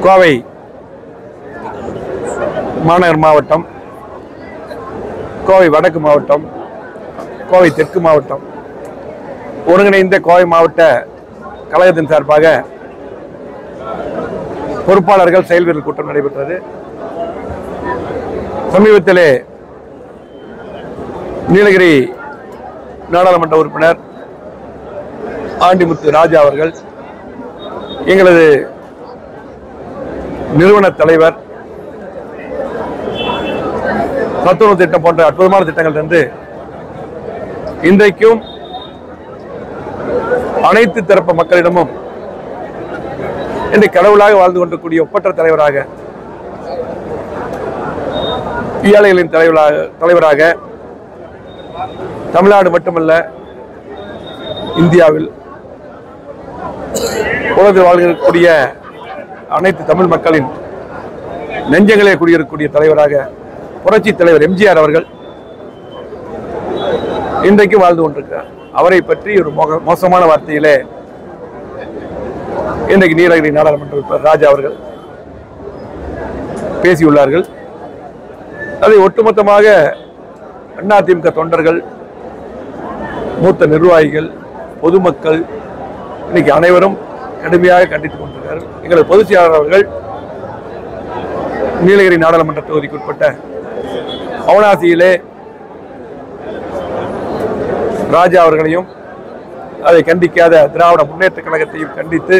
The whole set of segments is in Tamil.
கோவை மாநகர் மாவட்டம் கோவை வடக்கு மாவட்டம் கோவை தெற்கு மாவட்டம் ஒருங்கிணைந்த கோவை மாவட்ட கழகத்தின் சார்பாக பொறுப்பாளர்கள் செயல் வீரர் கூட்டம் நடைபெற்றது சமீபத்திலே நீலகிரி நாடாளுமன்ற உறுப்பினர் ஆண்டிமுத்து ராஜா அவர்கள் எங்களது நிறுவன தலைவர் சத்துணவு திட்டம் போன்ற அற்புதமான திட்டங்கள் இருந்து இன்றைக்கும் அனைத்து தரப்பு மக்களிடமும் இன்று கடவுளாக வாழ்ந்து கொண்டிருக்கூடிய ஒப்பற்ற தலைவராக ஏழைகளின் தலைவராக தலைவராக தமிழ்நாடு மட்டுமல்ல இந்தியாவில் உலகில் வாழ்கிறக்கூடிய அனைத்து தமிழ் மக்களின் நெஞ்சங்களே குடியிருக்கக்கூடிய தலைவராக புரட்சி தலைவர் எம்ஜிஆர் அவர்கள் இன்றைக்கு வாழ்ந்து கொண்டிருக்கிறார் அவரை பற்றி ஒரு மோக- மோசமான வார்த்தையிலே இன்றைக்கு நீலகிரி நாடாளுமன்ற உறுப்பினர் ராஜா அவர்கள் பேசியுள்ளார்கள் அதை ஒட்டுமொத்தமாக அதிமுக தொண்டர்கள் மூத்த நிர்வாகிகள் பொதுமக்கள் இன்னைக்கு அனைவரும் கடுமையாக கண்டித்துக் கொண்டிருக்கிறார்கள் எங்களது பொதுச் செயலாளர் அவர்கள் நீலகிரி நாடாளுமன்ற தொகுதிக்கு உட்பட்ட அவனாசியிலே ராஜா அவர்களையும் அதை கண்டிக்காத திராவிட முன்னேற்ற கழகத்தையும் கண்டித்து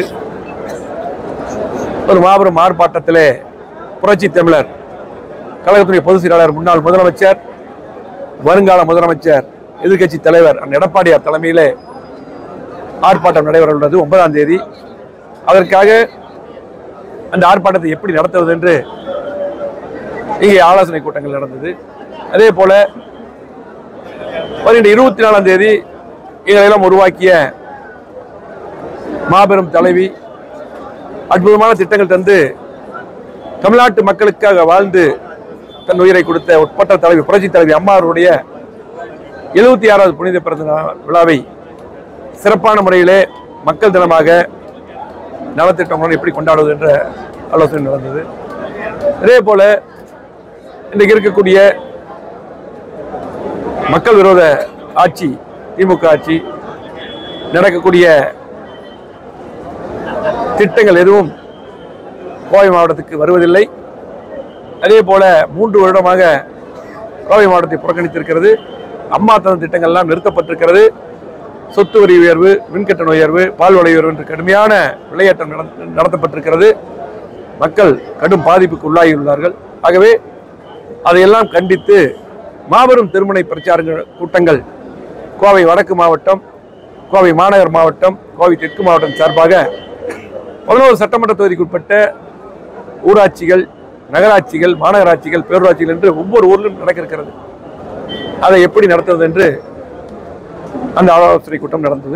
ஒரு மாபெரும் ஆர்ப்பாட்டத்திலே புரட்சி தமிழர் கழகத்துடைய பொதுச் செயலாளர் முன்னாள் முதலமைச்சர் வருங்கால முதலமைச்சர் எதிர்க்கட்சி தலைவர் அண்ணன் எடப்பாடியார் தலைமையிலே ஆர்ப்பாட்டம் நடைபெற உள்ளது ஒன்பதாம் தேதி அதற்காக அந்த ஆர்ப்பாட்டத்தை எப்படி நடத்துவது என்று இங்கே ஆலோசனை கூட்டங்கள் நடந்தது அதே போல வருகின்ற இருபத்தி நாலாம் தேதி இதையெல்லாம் உருவாக்கிய மாபெரும் தலைவி அற்புதமான திட்டங்கள் தந்து தமிழ்நாட்டு மக்களுக்காக வாழ்ந்து தன் உயிரை கொடுத்த உட்பட்ட தலைவி புரட்சி தலைவி அம்மா அவருடைய எழுபத்தி ஆறாவது புனித பிறந்த நாள் விழாவை சிறப்பான முறையிலே மக்கள் தினமாக நலத்திட்டங்களுடன் எப்படி கொண்டாடுவது என்ற ஆலோசனை நடந்தது அதே போல இன்றைக்கு இருக்கக்கூடிய மக்கள் விரோத ஆட்சி திமுக ஆட்சி நடக்கக்கூடிய திட்டங்கள் எதுவும் கோவை மாவட்டத்துக்கு வருவதில்லை அதே போல மூன்று வருடமாக கோவை மாவட்டத்தை புறக்கணித்திருக்கிறது அம்மா தந்த திட்டங்கள்லாம் நிறுத்தப்பட்டிருக்கிறது சொத்து வரி உயர்வு மின்கட்டண உயர்வு பால் விலை உயர்வு என்று கடுமையான விலையேற்றம் நடத்த- நடத்தப்பட்டிருக்கிறது மக்கள் கடும் பாதிப்புக்கு உள்ளாகியுள்ளார்கள் ஆகவே அதையெல்லாம் கண்டித்து மாபெரும் திருமுனை பிரச்சாரங்கள் கூட்டங்கள் கோவை வடக்கு மாவட்டம் கோவை மாநகர் மாவட்டம் கோவை தெற்கு மாவட்டம் சார்பாக பதினோரு சட்டமன்ற தொகுதிக்கு உட்பட்ட ஊராட்சிகள் நகராட்சிகள் மாநகராட்சிகள் பேரூராட்சிகள் என்று ஒவ்வொரு ஊரிலும் நடக்க இருக்கிறது அதை எப்படி நடத்துவது என்று அந்த ஆலோசனை கூட்டம் நடந்தது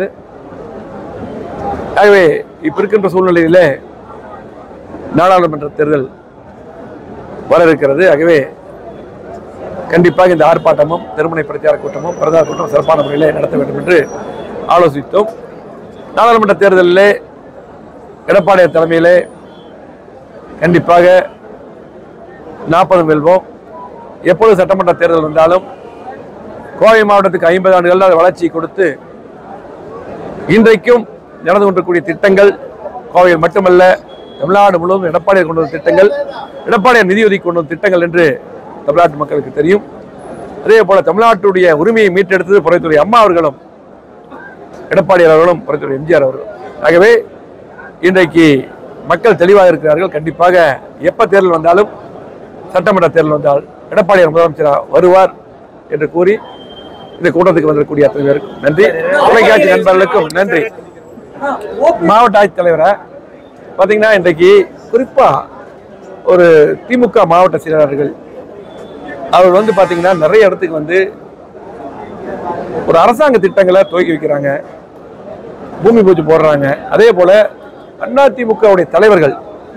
ஆகவே இப்ப இருக்கின்ற சூழ்நிலையிலே நாடாளுமன்ற தேர்தல் வர இருக்கிறது ஆகவே கண்டிப்பாக இந்த ஆர்ப்பாட்டமும் திருமணை பிரச்சார கூட்டமும் பிரதான கூட்டம் சிறப்பான முறையில் நடத்த வேண்டும் என்று ஆலோசித்தோம் நாடாளுமன்ற தேர்தலிலே எடப்பாடியார் தலைமையிலே கண்டிப்பாக நாற்பது வெல்வோம் எப்பொழுது சட்டமன்ற தேர்தல் வந்தாலும் கோவை மாவட்டத்துக்கு ஐம்பது ஆண்டுகள் வளர்ச்சி கொடுத்து இன்றைக்கும் நடந்து கொண்டிருக்கக்கூடிய திட்டங்கள் கோவையில் மட்டுமல்ல தமிழ்நாடு முழுவதும் எடப்பாடியார் கொண்டு வந்த திட்டங்கள் எடப்பாடியார் நிதி ஒதுக்கி கொண்டு வந்த திட்டங்கள் என்று தமிழ்நாட்டு மக்களுக்கு தெரியும் அதே போல தமிழ்நாட்டுடைய உரிமையை மீட்டெடுத்தது புறத்துறை அம்மா அவர்களும் எடப்பாடியார் அவர்களும் புறத்துறை எம்ஜிஆர் அவர்களும் ஆகவே இன்றைக்கு மக்கள் தெளிவாக இருக்கிறார்கள் கண்டிப்பாக எப்ப தேர்தல் வந்தாலும் சட்டமன்ற தேர்தல் வந்தால் எடப்பாடியார் முதலமைச்சராக வருவார் என்று கூறி இந்த கூட்டத்துக்கு வந்திருக்கக்கூடிய அத்தனை பேருக்கும் நன்றி தொலைக்காட்சி நண்பர்களுக்கும் நன்றி மாவட்ட ஆட்சித்தலைவரை பார்த்தீங்கன்னா இன்றைக்கு குறிப்பா ஒரு திமுக மாவட்ட செயலாளர்கள் அவர் வந்து பார்த்தீங்கன்னா நிறைய இடத்துக்கு வந்து ஒரு அரசாங்க திட்டங்களை துவக்கி வைக்கிறாங்க பூமி பூஜை போடுறாங்க அதே போல அதிமுகவுடைய தலைவர்கள்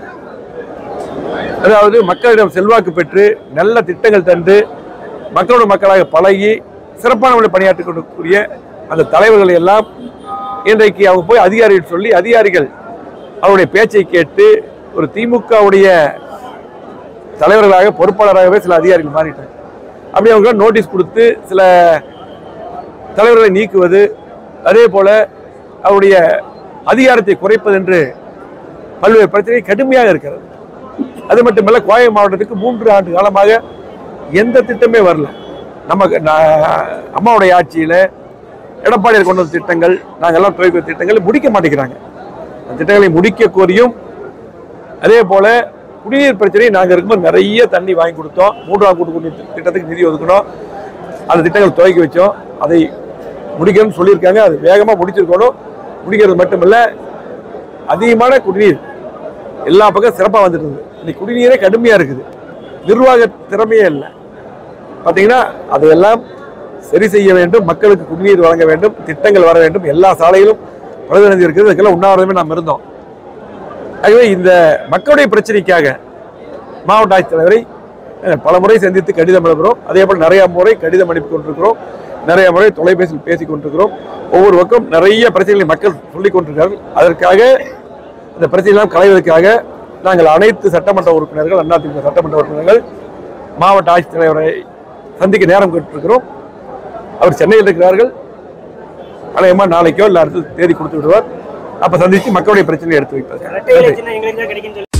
அதாவது மக்களிடம் செல்வாக்கு பெற்று நல்ல திட்டங்கள் தந்து மக்களோட மக்களாக பழகி சிறப்பான முறையில் பணியாற்றிக் கொண்டிருக்கக்கூடிய அந்த தலைவர்களை எல்லாம் இன்றைக்கு அவங்க போய் அதிகாரிகள் சொல்லி அதிகாரிகள் அவருடைய பேச்சை கேட்டு ஒரு திமுகவுடைய தலைவர்களாக பொறுப்பாளராகவே சில அதிகாரிகள் மாறிட்டாங்க அப்படி அவங்க நோட்டீஸ் கொடுத்து சில தலைவர்களை நீக்குவது அதே போல அவருடைய அதிகாரத்தை குறைப்பது என்று பல்வேறு பிரச்சனை கடுமையாக இருக்கிறது அது மட்டுமல்ல கோவை மாவட்டத்துக்கு மூன்று ஆண்டு காலமாக எந்த திட்டமே வரல நமக்கு நான் அம்மாவுடைய ஆட்சியில் எடப்பாடியார் கொண்டு வந்த திட்டங்கள் நாங்கள் எல்லாம் துவக்கிய திட்டங்கள் முடிக்க மாட்டேங்கிறாங்க அந்த திட்டங்களை முடிக்க கோரியும் அதே போல குடிநீர் பிரச்சனை நாங்கள் இருக்கும்போது நிறைய தண்ணி வாங்கி கொடுத்தோம் மூன்றாம் கூட்டு குடிநீர் திட்டத்துக்கு நிதி ஒதுக்கணும் அந்த திட்டங்கள் துவக்கி வச்சோம் அதை முடிக்கணும்னு சொல்லியிருக்காங்க அது வேகமாக முடிச்சிருக்கணும் முடிக்கிறது மட்டுமல்ல அதிகமான குடிநீர் எல்லா பக்கம் சிறப்பாக வந்துட்டு இருக்குது இன்னைக்கு குடிநீரே கடுமையாக இருக்குது நிர்வாக திறமையே இல்லை பார்த்தீங்கன்னா அதையெல்லாம் சரி செய்ய வேண்டும் மக்களுக்கு குடிநீர் வழங்க வேண்டும் திட்டங்கள் வர வேண்டும் எல்லா சாலையிலும் பிரதிநிதி இருக்குது இதுக்கெல்லாம் உண்ணாவிரதமே நாம் இருந்தோம் ஆகவே இந்த மக்களுடைய பிரச்சனைக்காக மாவட்ட ஆட்சித்தலைவரை அஹ், பல முறை சந்தித்து கடிதம் எழுதுகிறோம் அதே போல் நிறைய முறை கடிதம் அனுப்பி கொண்டிருக்கிறோம் நிறைய முறை தொலைபேசியில் பேசிக் கொண்டிருக்கிறோம் ஒவ்வொரு பக்கம் நிறைய பிரச்சனைகளை மக்கள் சொல்லிக் கொண்டிருக்கிறார்கள் அதற்காக இந்த பிரச்சனையெல்லாம் களைவதற்காக நாங்கள் அனைத்து சட்டமன்ற உறுப்பினர்கள் அதிமுக சட்டமன்ற உறுப்பினர்கள் மாவட்ட ஆட்சித்தலைவரை சந்திக்க நேரம் கேட்டிருக்கிறோம் அவர் சென்னையில் இருக்கிறார்கள் அநேகமாக நாளைக்கோ இல்லை அடுத்த தேதி கொடுத்து விடுவார் அப்ப சந்தித்து மக்களுடைய பிரச்சனையை எடுத்து வைப்பார் இரட்டை இலை சின்னம் எங்களுக்கு தான் கிடைக்கும்னு சொல்லி